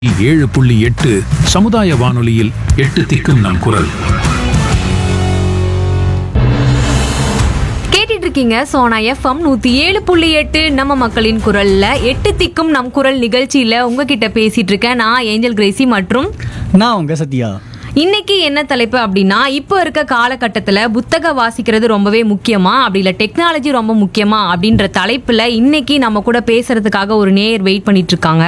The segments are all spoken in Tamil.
ஏழு புள்ளி எட்டு சமுதாய வானொலியில் எட்டு திக்கும் நம் குரல் கேட்டுட்டு இருக்கீங்க சோனா எஃப்எம் நூத்தி ஏழு புள்ளி எட்டு நம்ம மக்களின் குரல்ல எட்டு திக்கும் நம் குரல் நிகழ்ச்சியில உங்ககிட்ட பேசிட்டு இருக்கேன் நான் ஏஞ்சல் கிரேசி மற்றும் நான் உங்க சத்யா இன்னைக்கு என்ன தலைப்பு அப்படின்னா இப்போ இருக்க காலகட்டத்தில் புத்தகம் வாசிக்கிறது ரொம்பவே முக்கியமா அப்படி இல்லை டெக்னாலஜி ரொம்ப முக்கியமா அப்படின்ற தலைப்பில் இன்னைக்கு நம்ம கூட பேசுறதுக்காக ஒரு நேயர் வெயிட் பண்ணிட்டு இருக்காங்க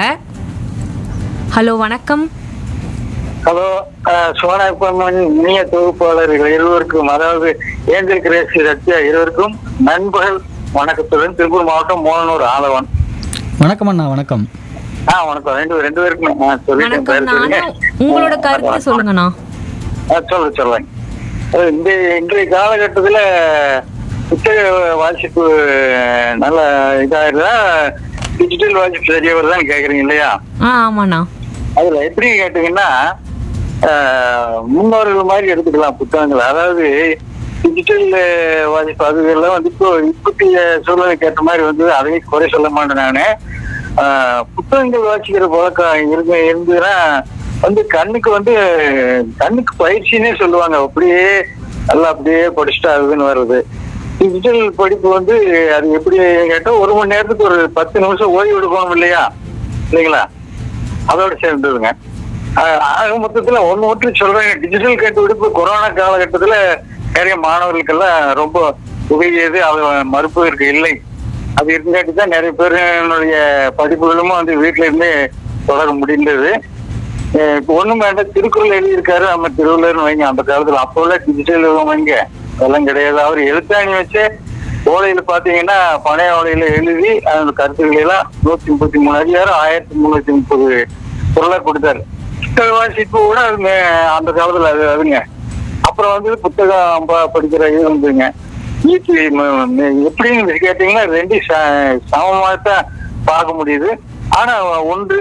ஹலோ வணக்கம் ஹலோ சோனா பொம்மன் இனிய தொகுப்பாளர்கள் இருவருக்கும் அதாவது ஏஞ்சல் கிரேசி ரத்யா இருவருக்கும் நண்பர்கள் வணக்கத்துடன் திருப்பூர் மாவட்டம் மோகனூர் ஆதவன் வணக்கம் அண்ணா வணக்கம் ஆ வணக்கம் ரெண்டு ரெண்டு பேருக்கும் ஆ, சொல்லிட்டேன் வணக்கம் பேர் சொல்லுங்க நானும் உங்களோட கருத்து சொல்லுங்கண்ணா ஆ, சொல்லுங்க சொல்லுங்க அது இந்த இன்றைய காலகட்டத்துல புத்தக வாசிப்பு நல்ல இதாயிருதா டிஜிட்டல் வாசிப்பு சரியா வருதான்னு கேக்குறீங்க இல்லையா ஆ ஆமாண்ணா அதுல எப்படி கேட்டீங்கன்னா ஆஹ், முன்னோர்கள் மாதிரி எடுத்துக்கலாம் புத்தகங்கள் அதாவது டிஜிட்டல் வாசிப்பு அதுகள்லாம் வந்து இப்போ இப்பத்திய சூழலுக்கு ஏற்ற மாதிரி வந்து அதையும் குறை சொல்ல மாட்டேன் நானு ஆஹ், புத்தகங்கள் வாசிக்கிற பழக்கம் இருந்து இருந்ததுன்னா வந்து கண்ணுக்கு வந்து கண்ணுக்கு பயிற்சினே சொல்லுவாங்க அப்படியே நல்லா அப்படியே படிச்சுட்டு அதுன்னு வருது டிஜிட்டல் படிப்பு வந்து அது எப்படி கேட்டா ஒரு மணி நேரத்துக்கு ஒரு பத்து நிமிஷம் ஓய்வு எடுக்கணும் இல்லையா இல்லைங்களா அதோட சேர்ந்ததுங்க ஆஹ் ஆக மொத்தத்துல ஒண்ணு மட்டும் சொல்றேன் டிஜிட்டல் கண்டுபிடிப்பு கொரோனா காலகட்டத்துல நிறைய மாணவர்களுக்கெல்லாம் ரொம்ப உதவியது அது மறுப்பதற்கு இல்லை அது இருந்தாட்டி தான் நிறைய பேருடைய படிப்புகளும் வந்து வீட்டுல இருந்தே தொடர முடிந்தது அஹ் இப்ப ஒண்ணும் வேண்டாம் திருக்குறள் எழுதியிருக்காரு நம்ம திருவள்ளுவர்னு வைங்க அந்த காலத்துல அப்போ உள்ள டிஜிட்டல் வைங்க அதெல்லாம் கிடையாது அவர் எழுத்தாணி வச்சு ஓலையில பாத்தீங்கன்னா பழைய ஓலையில எழுதி அந்த கருத்துக்களை எல்லாம் நூத்தி முப்பத்தி மூணு அதிகாரம் ஆயிரத்தி முன்னூத்தி முப்பது குரலா கொடுத்தாரு புத்தக வாசிப்பு கூட அது மே- அந்த காலத்துல அது அதுங்க அப்புறம் வந்து புத்தகம் ப- படிக்கிற இது வந்துங்க வீட்டு ம- ம- எப்படின்னு கேட்டீங்கன்னா ரெண்டு சமமாக தான் பார்க்க முடியுது ஆனா ஒன்று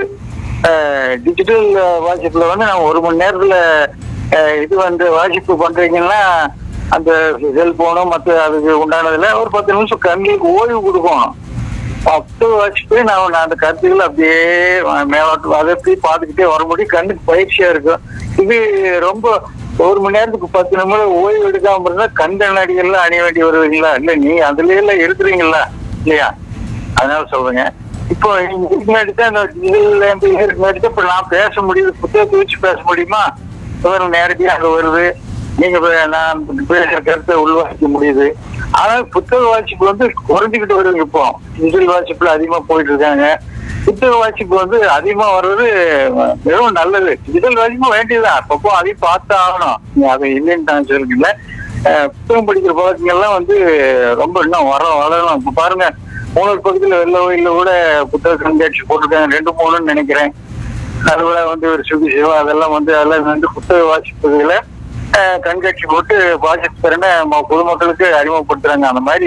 டிஜிட்டல் வாசிப்புல வந்து நான் ஒரு மணி நேரத்துல அஹ், இது வந்து வாசிப்பு பண்றீங்கன்னா அந்த செல்போனும் மற்ற அதுக்கு உண்டானதுல ஒரு பத்து நிமிஷம் கண்களுக்கு ஓய்வு கொடுக்கணும் பத்து வாசிப்பு நான் நான் அந்த கருத்துக்களை அப்படியே மேலோட்டம் அதை எப்படி பார்த்துக்கிட்டே வர முடியும் கண்ணுக்கு பயிற்சியா இருக்கும் இது ரொம்ப ஒரு மணி நேரத்துக்கு பத்து நிமிடம் ஓய்வு எடுக்காம இருந்தா கண் கண்ணாடிகள்லாம் அணிய வேண்டி வருவீங்களா இல்ல நீ அதுல எல்லாம் இருக்கிறீங்களா இல்லையா அதனால சொல்றேங்க இப்போ இதுக்கு முன்னாடி தான் இந்த இதுல இருந்து இதுக்கு முன்னாடி தான் இப்ப நான் பேச முடியுது புத்தகத்தை வச்சு பேச முடியுமா இவர் நேரடியாக அங்க வருது நீங்க பே- நான் பேசுற கருத்தை உள்வாசிக்க முடியுது ஆனா புத்தக வாசிப்பு வந்து குறைஞ்சுக்கிட்டு வருது இப்போ டிஜிட்டல் வாசிப்புல அதிகமா போயிட்டு இருக்காங்க புத்தக வாசிப்பு வந்து அதிகமா வர்றது வெறும் நல்லது டிஜிட்டல் வாசிப்பு வேண்டியதுதான் அப்பப்போ அதையும் பார்த்து ஆகணும் நீ அதை இல்லைன்னு நான் சொல்லிக்கல அஹ் புத்தகம் படிக்கிற பழக்கங்கள்லாம் வந்து ரொம்ப இன்னும் வர வளரணும் இப்ப பாருங்க மூணு பக்கத்துல வெள்ள கோயில்ல கூட புத்தக கண்காட்சி போட்டிருக்காங்க ரெண்டு மூணுன்னு நினைக்கிறேன் நடுவுல வந்து ஒரு சுகி சிவா அதெல்லாம் வந்து அதெல்லாம் வந்து புத்தக வாசிப்புகளை அஹ், கண்காட்சி போட்டு வாசிப்பு திறனை ம- பொதுமக்களுக்கு அறிமுகப்படுத்துறாங்க அந்த மாதிரி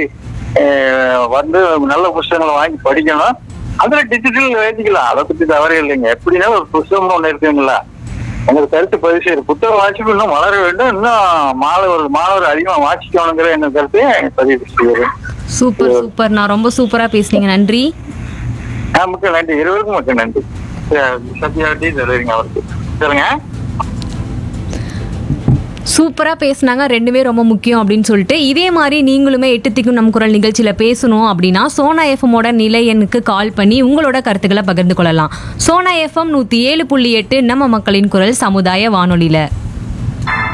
அஹ், வந்து நல்ல புத்தகங்களை வாங்கி படிக்கணும் அதுல டிஜிட்டல் எழுதிக்கலாம் அதை பத்தி தவறே இல்லைங்க எப்படின்னா ஒரு புத்தகம் ஒண்ணு இருக்குங்களா உங்களுக்கு கருத்து பதிவு செய்யுது புத்தக வாசிப்பு இன்னும் வளர வேண்டும் இன்னும் மாணவர் மாணவர் அதிகமா வாசிக்கணுங்கிற என்ன கருத்தை பதிவு செய்கிறேன் சூப்பர் சூப்பர் நான் ரொம்ப சூப்பரா பேசுனீங்க நன்றி ஆ, மிக்க நன்றி இருவருக்கும் மிக்க நன்றி சத்யாவட்டி சொல்லுறீங்க அவருக்கு சொல்லுங்க சூப்பரா பேசுனாங்க ரெண்டுமே ரொம்ப முக்கியம் அப்படின்னு சொல்லிட்டு இதே மாதிரி நீங்களுமே எட்டு திக்கும் நம் குரல் நிகழ்ச்சியில பேசணும் அப்படின்னா சோனா எஃப்எம்மோட நிலை எண்ணுக்கு கால் பண்ணி உங்களோட கருத்துக்களை பகிர்ந்து கொள்ளலாம் சோனா எஃப்எம் நூத்தி ஏழு புள்ளி எட்டு நம்ம மக்களின் குரல் சமுதாய வானொலியில